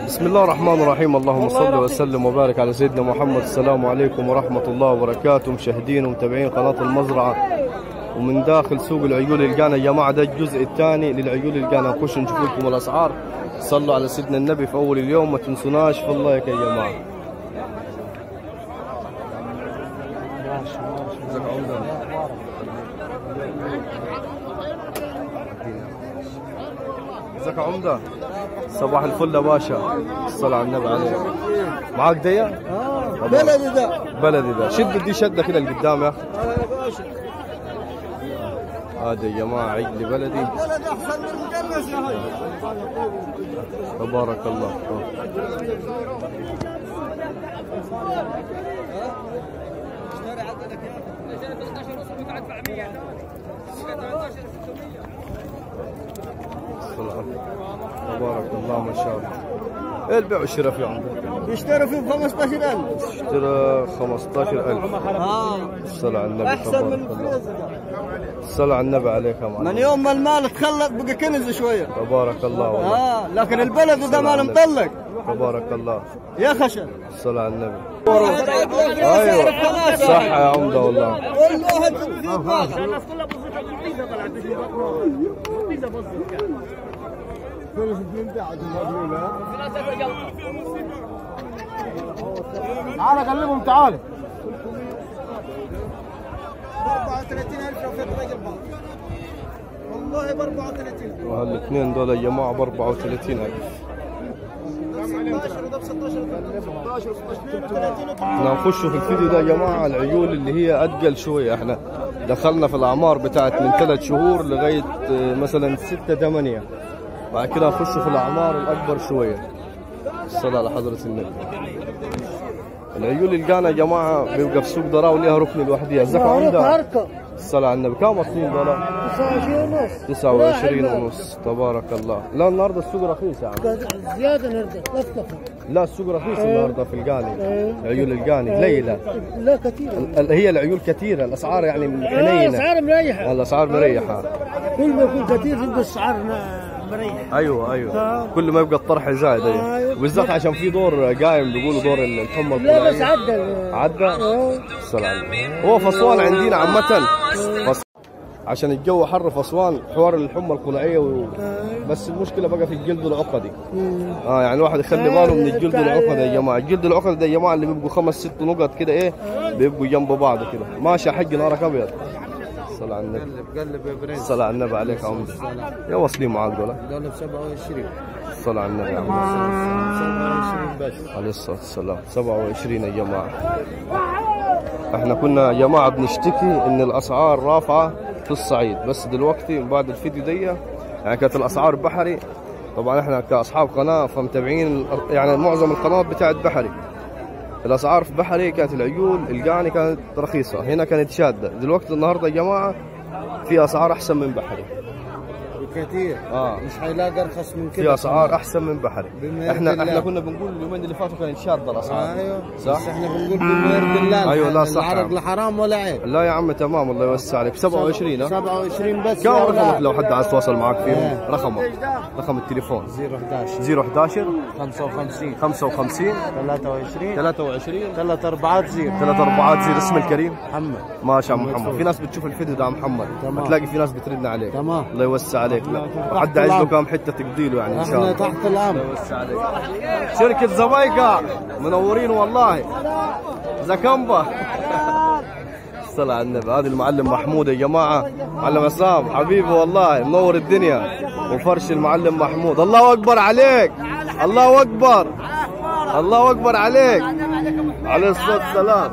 بسم الله الرحمن الرحيم اللهم صل وسلم وبارك على سيدنا محمد السلام عليكم ورحمة الله وبركاته مشاهدين ومتابعين قناة المزرعة ومن داخل سوق العيول القانا يا جماعة ده الجزء الثاني للعيول القانا نخش نشوف لكم الأسعار صلوا على سيدنا النبي في أول اليوم ما تنسوناش في الله يا جماعة ازيك يا عمدة؟ ازيك يا عمدة؟ صباح الفل يا باشا الصلاة على النبي عليك معاك دية؟ بلدي ده بلدي ده شد دي شدة كده لقدام يا أخي هذا يا جماعة عجل بلدي بلدي احسن من المجنس يا هاي تبارك الله الصلاة. تبارك الله ما شاء الله ايه البيع والشراء في عندك؟ بيشتروا فيه ب 15000 اشترى 15000 اه الصلاة على النبي احسن من تبارك الله الفريز ده الصلاة على النبي عليك يا من معلم يوم ما المال تخلط بقى كنز شويه تبارك الله والله اه لكن البلد ده مال السلام مطلق تبارك الله يا خشن الصلاة على النبي ايوه ايوه صح يا عمدة والله والله في باخر تعال كلمهم تعال 34000 لو فيك راجل باخر والله ب 34000 وهالاثنين دول يا جماعة ب 34000 16 وده ب 16 16 32 احنا نخش في الفيديو ده يا جماعة العيول اللي هي أتقل شوية احنا دخلنا في الأعمار بتاعت من ثلاث شهور لغاية اه، مثلا ستة ثمانية بعد كده نخش في الأعمار الأكبر شوية الصلاة على حضرة النبي العيول اللي جانا يا جماعة بيبقى في سوق دراو ليها ركن لوحدها الزكاة عندها هركة الصلاة على النبي كم اصلين دولار 29 ونص 29 ونص تبارك الله لا النهارده السوق رخيص يا عم زيادة نرجع نفتخر لا السوق رخيص النهارده في القاني عيول القاني قليله لا كثير ال- هي العيول كثيرة الأسعار يعني حنينة الأسعار مريحة الأسعار مريحة كل ما يكون كثير تبقى الأسعار مريحة أيوة أيوة كل ما يبقى الطرح زايد أيوة أيوة. بالذات عشان في دور قايم بيقولوا دور الحمى لا بس الطلعية عدى عدى آه. السلام هو في أسوان عندنا عامة فص... عشان الجو حر في أسوان حوار الحمى القلعية و... بس المشكلة بقى في الجلد العقدي اه يعني الواحد يخلي باله من الجلد العقدي يا جماعة الجلد العقدي ده يا جماعة اللي بيبقوا خمس ست نقط كده ايه بيبقوا جنب بعض كده ماشي يا حق نارك أبيض الصلاة على النبي قلب يا برنس الصلاة على النبي عليك يا عمدة يا واصلين معاك دول دول ب 27 الصلاة على النبي يا عمدة 27 بس عليه الصلاة والسلام 27 يا جماعة احنا كنا يا جماعة بنشتكي ان الاسعار رافعة في الصعيد بس دلوقتي من بعد الفيديو دي يعني كانت الاسعار بحري طبعا احنا كاصحاب قناة فمتابعين يعني معظم القنوات بتاعت بحري الاسعار في بحري كانت العيول القاني كانت رخيصة هنا كانت شادة دلوقتي النهاردة يا جماعة في اسعار احسن من بحري كثير اه مش هيلاقي ارخص من في كده اسعار احسن من بحري بما احنا يرضي احنا الله. كنا بنقول اليومين اللي فاتوا كانت شاده الاسعار ايوه صح؟ بس احنا بنقول بما يرضي الله أيوة، لا، صح. العرق لا حرام ولا عيب لا يا عم تمام الله يوسع عليك 27 ها 27 بس كم يا رقمك أولاد. لو حد عايز يتواصل معك فيهم إيه. رقمك رقم التليفون 011 011 55 55 23 23 3 4 0 3 4 0 اسم الكريم محمد ماشي يا عم محمد في ناس بتشوف الفيديو ده يا محمد تمام. هتلاقي في ناس بترن عليك تمام. الله يوسع عليك لا وحد تحت عايز له الأمر. كام حته تقضي له يعني ان شاء احنا الله تحت الامر يوسع عليك شركة زبايقة منورين والله زكمبة الصلاة على النبي هذا المعلم محمود يا جماعة معلم عصام حبيبي والله منور الدنيا وفرش المعلم محمود الله أكبر عليك الله أكبر الله أكبر عليك عليه الصلاة والسلام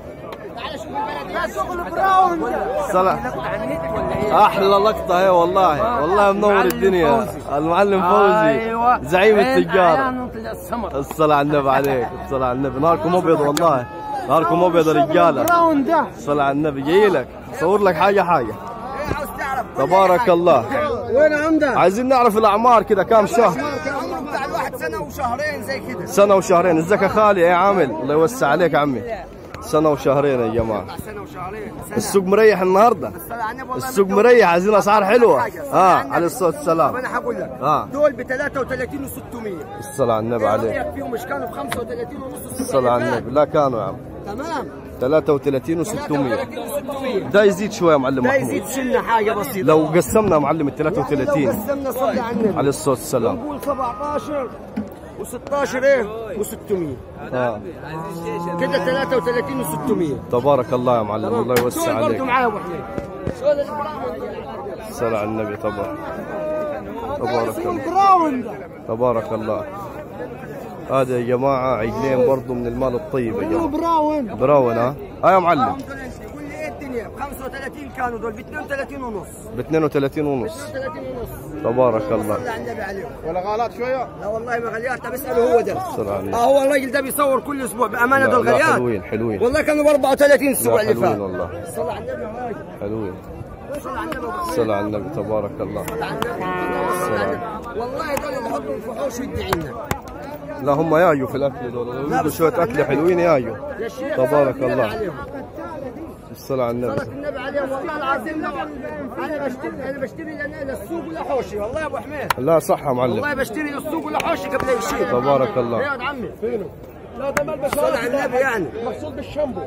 الصلاة أحلى لقطة هي والله والله منور الدنيا المعلم فوزي زعيم التجارة الصلاة على النبي عليك الصلاة على النبي ناركم أبيض والله ناركم أبيض يا رجالة براون ده الصلاة على النبي جاي لك صور لك حاجة حاجة تبارك الله وين عمده؟ عايزين نعرف الأعمار كده كام شهر العمر بتاع الواحد سنه وشهرين زي كده سنة وشهرين ازيك يا خالي يا عامل الله يوسع عليك يا عمي سنة وشهرين يا جماعة سنه وشهرين سنه السوق مريح النهاردة الصلاة على النبي والله السوق ما مريح عايزين أسعار حلوة حاجة. الصلاة اه على النبي. عليه الصلاة طب والسلام انا هقول لك آه. دول ب 33 و600 الصلاة على النبي عليه رايك فيهم مش كانوا ب 35 ونص الصلاة على النبي لا كانوا يا عم تمام 33 و600 33 و600 ده يزيد شوية يا معلم لا محمود يزيد سنه حاجه بسيطه لو قسمنا يا معلم ال يعني لو 33 قسمنا صلي على النبي عليه الصلاة والسلام نقول 17 و16 ايه و600 اه كده 33 و600 تبارك الله يا معلم الله يوسع برضه عليك معايا ابو حميد سؤال البراون الصلاة على النبي تبارك تبارك الله البراون ده تبارك الله هذا يا جماعة عجلين برضو من المال الطيب يا جماعة براون براون ها اه يا معلم قول لي ايه الدنيا ب 35 كانوا دول ب 32 ونص ب 32 ونص 32 ونص تبارك الله صلى على النبي عليهم ولا غالات شويه لا والله ما غليات طب اساله هو ده الصلاة على النبي اه هو الراجل ده بيصور كل اسبوع بامانه لا, دول لا غليات حلوين حلوين والله كانوا ب 34 الاسبوع لا اللي حلوين فات والله صلى على النبي يا راجل حلوين صلى على النبي يا أبو الصلاة على النبي تبارك الله صلى على النبي صلى على النبي. والله دول اللي حطهم في حوش ويدعي لنا لا هم يايو في الاكل دول لو يجيبوا شوية اكل حلوين يايو يا شيخ تبارك صلى الله. عليهم. الصلاة على النبي صلاة النبي عليهم والله العظيم لو انا بشتري انا بشتري لنا للسوق ولا حوشي والله يا ابو حميد لا صح يا معلم والله بشتري للسوق ولا حوشي قبل اي شيء تبارك الله. يا عمي فينه؟ لا ده مال صلى على النبي يعني مقصود بالشامبو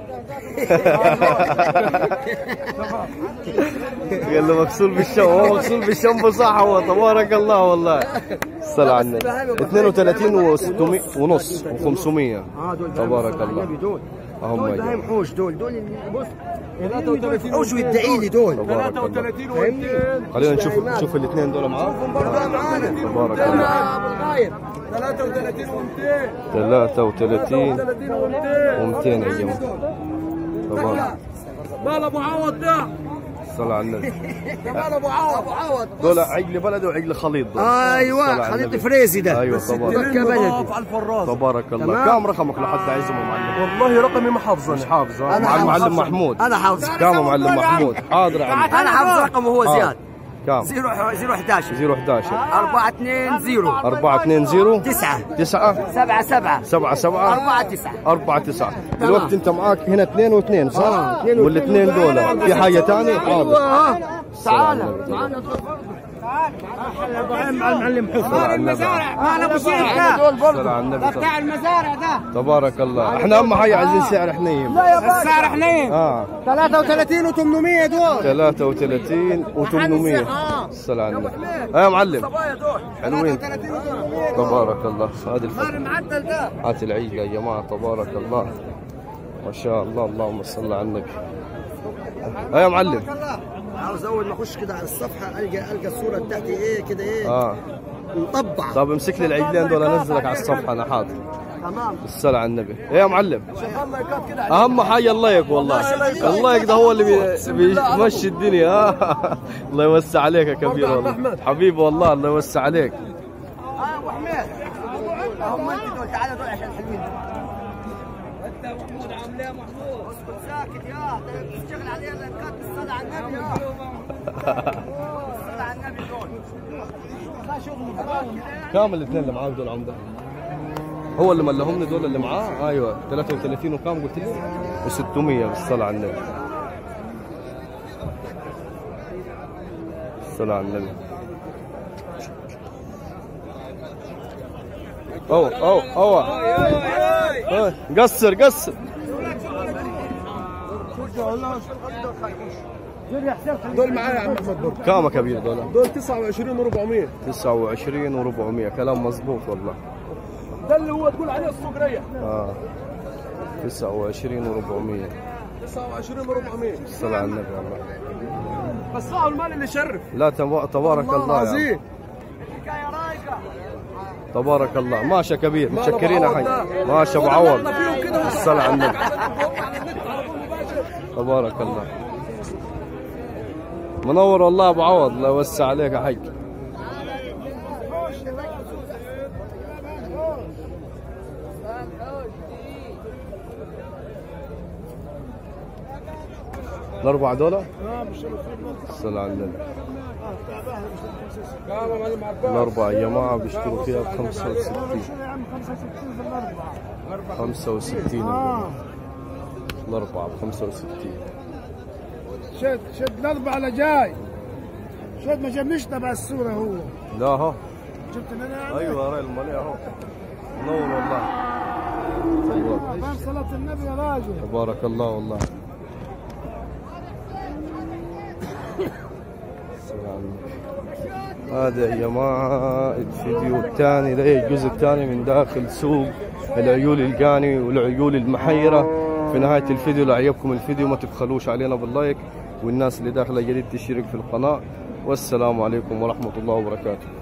قال له مغسول بالشم هو مغسول بالشامبو صح هو تبارك الله والله الصلاة على النبي 32 و600 ونص و500 اه دول تبارك صلى على الله النبي دول هم دول يا بهايم جماعة. حوش دول دول اللي بص 33 حوش ويدعي لي دول تبارك الله 33 فاهمني؟ خلينا نشوف نشوف الاثنين دول معاه برضه معانا تبارك الله يا ابو الغايب 33 و200 33 33 و200 و200 يا جماعة تبارك مال ابو عوض ده الصلاة على النبي ده مال ابو عوض ابو عوض دول عجل بلدي وعجل خليط دول الصلاة ايوه على خليط النبي. فريزي ده ايوه تبارك دكه بلدي على الفراز تبارك الله تمام. كم رقمك لحد عايزهم يا معلم والله رقمي ما حافظه مش حافظ ها؟ أنا مع حافظ. المعلم محمود انا حافظ كم يا معلم محمود حاضر يا عم انا حافظ رقمه هو آه. زياد كم 0 011 011 4 2 0 420 9 9 7 7 7 7 4 9 4 9 دلوقتي انت معاك هنا اثنين واثنين صح؟ آه، اثنين والاثنين دول في حاجة ثانية؟ حاضر ايوه تعال السلام عليكم. معنا المعلم حسن صلى على النبي انا ابو سيف ده دول صلى برضه على النبي بتاع المزارع ده تبارك الله احنا اهم حاجة عايزين سعر حنين السعر حنين اه 33 و800 دول 33 و800 الصلاة على النبي اه يا معلم صبايا دول حلوين 33 دول تبارك الله هذه الفرق المعدل ده هات العيد يا جماعة تبارك الله ما شاء الله اللهم صل على النبي اه يا معلم عاوز اول ما اخش كده على الصفحه القى القى الصوره بتاعتي ايه كده ايه اه مطبعه طب امسك لي العجلين دول انزلك على الصفحة انا حاضر تمام الصلاة على النبي ايه يا معلم شغال لايكات كده اهم حاجة اللايك والله اللايك ده هو اللي بي- بيمشي الدنيا ها الله يوسع عليك يا كبير والله حبيبي والله الله يوسع عليك اه ابو حميد هم انت دول تعالوا دول عشان حلوين انت يا محمود عامل ايه يا محمود اسكت ساكت يا ده بتشتغل عليها الانكات بالصلاه على النبي يا بالصلاه على النبي دول كام الاثنين اللي معاك دول عمده هو اللي ملهمني دول اللي معاه ايوه 33 وكام قلت لي و600 بالصلاه على النبي الصلاه على النبي او او او أوه. قصر قصر دول معايا يا عم احمد برضه كام يا كبير دول دول 29 و400 29 و400 كلام مزبوط والله ده اللي هو تقول عليه السوق ريح اه 29 و400 29 و400 الصلاة على النبي والله بس صاحب المال اللي يشرف لا تبا- تبارك الله يا عم. العظيم تبارك الله ماشي يا كبير مال متشكرين يا أبو حي عوض ده. ماشي ابو وده عوض اللي فيهم كده الصلاة على النبي على النت على طول مباشر تبارك الله منور والله ابو عوض الله يوسع عليك يا حي الأربعة دولار؟ الصلاة على النبي الأربعة يا جماعة بيشتروا فيها ب 65 65 يا جماعة الأربعة ب 65 شد شد الاربعه اللي جاي شد ما جابنيش تبع الصوره هو لا ها شفت من انا أيوة راي المليء أهو نور والله تبارك- امام صلاه النبي يا راجل تبارك الله والله هذا يا جماعة الفيديو الثاني ده الجزء الثاني من داخل سوق العيول القاني والعيول المحيرة في نهاية الفيديو لو عجبكم الفيديو ما تبخلوش علينا باللايك والناس اللي داخلة جديد تشترك في القناة والسلام عليكم ورحمة الله وبركاته